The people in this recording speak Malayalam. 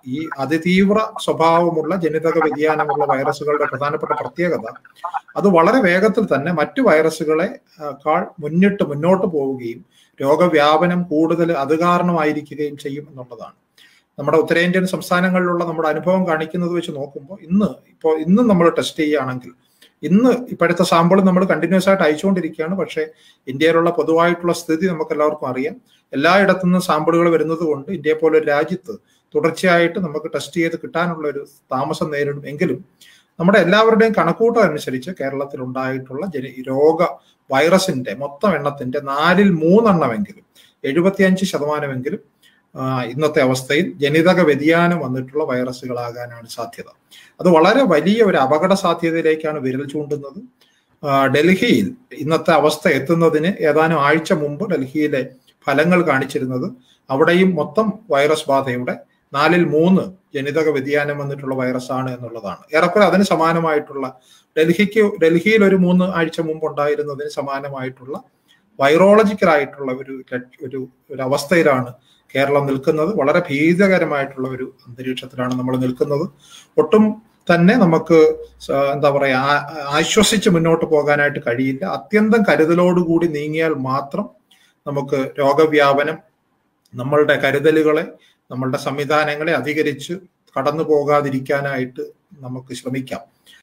ഈ അതിതീവ്ര സ്വഭാവമുള്ള ജനിതക വ്യതിയാനമുള്ള വൈറസുകളുടെ പ്രധാനപ്പെട്ട പ്രത്യേകത അത് വളരെ വേഗത്തിൽ തന്നെ മറ്റു വൈറസുകളെ കാൾ മുന്നിട്ട് മുന്നോട്ട് പോവുകയും രോഗവ്യാപനം കൂടുതൽ അത് കാരണമായിരിക്കുകയും ചെയ്യും എന്നുള്ളതാണ് നമ്മുടെ ഉത്തരേന്ത്യൻ സംസ്ഥാനങ്ങളിലുള്ള നമ്മുടെ അനുഭവം കാണിക്കുന്നത് വെച്ച് നോക്കുമ്പോൾ ഇന്ന് ഇപ്പോൾ ഇന്ന് നമ്മൾ ടെസ്റ്റ് ചെയ്യുകയാണെങ്കിൽ ഇന്ന് ഇപ്പോഴത്തെ സാമ്പിൾ നമ്മൾ കണ്ടിന്യൂസ് ആയിട്ട് അയച്ചുകൊണ്ടിരിക്കുകയാണ് പക്ഷേ ഇന്ത്യയിലുള്ള പൊതുവായിട്ടുള്ള സ്ഥിതി നമുക്ക് എല്ലാവർക്കും അറിയാം എല്ലായിടത്തു നിന്നും സാമ്പിളുകൾ വരുന്നത് കൊണ്ട് ഇന്ത്യയെ പോലെ ഒരു രാജ്യത്ത് തുടർച്ചയായിട്ട് നമുക്ക് ടെസ്റ്റ് ചെയ്ത് കിട്ടാനുള്ള ഒരു താമസം നേരിടും എങ്കിലും നമ്മുടെ എല്ലാവരുടെയും കണക്കൂട്ടം അനുസരിച്ച് കേരളത്തിൽ ഉണ്ടായിട്ടുള്ള ജന രോഗ വൈറസിന്റെ മൊത്തം എണ്ണത്തിന്റെ നാലിൽ മൂന്നെണ്ണമെങ്കിലും എഴുപത്തിയഞ്ച് ശതമാനമെങ്കിലും ഇന്നത്തെ അവസ്ഥയിൽ ജനിതക വ്യതിയാനം വന്നിട്ടുള്ള വൈറസുകളാകാനാണ് സാധ്യത അത് വളരെ വലിയ ഒരു അപകട സാധ്യതയിലേക്കാണ് വിരൽ ചൂണ്ടുന്നത് ഡൽഹിയിൽ ഇന്നത്തെ അവസ്ഥ എത്തുന്നതിന് ഏതാനും ആഴ്ച മുമ്പ് ഡൽഹിയിലെ ഫലങ്ങൾ കാണിച്ചിരുന്നത് അവിടെയും മൊത്തം വൈറസ് ബാധയുടെ നാലിൽ മൂന്ന് ജനിതക വ്യതിയാനം വന്നിട്ടുള്ള വൈറസാണ് എന്നുള്ളതാണ് ഏറെക്കുറെ അതിന് സമാനമായിട്ടുള്ള ഡൽഹിക്ക് ഡൽഹിയിൽ ഒരു മൂന്ന് ആഴ്ച മുമ്പ് ഉണ്ടായിരുന്നതിന് സമാനമായിട്ടുള്ള വൈറോളജിക്കൽ ആയിട്ടുള്ള ഒരു ഒരു ഒരു അവസ്ഥയിലാണ് കേരളം നിൽക്കുന്നത് വളരെ ഭീതകരമായിട്ടുള്ള ഒരു അന്തരീക്ഷത്തിലാണ് നമ്മൾ നിൽക്കുന്നത് ഒട്ടും തന്നെ നമുക്ക് എന്താ പറയാ ആശ്വസിച്ച് മുന്നോട്ട് പോകാനായിട്ട് കഴിയില്ല അത്യന്തം കരുതലോടുകൂടി നീങ്ങിയാൽ മാത്രം നമുക്ക് രോഗവ്യാപനം നമ്മളുടെ കരുതലുകളെ നമ്മളുടെ സംവിധാനങ്ങളെ അധികരിച്ച് കടന്നു പോകാതിരിക്കാനായിട്ട് നമുക്ക് ശ്രമിക്കാം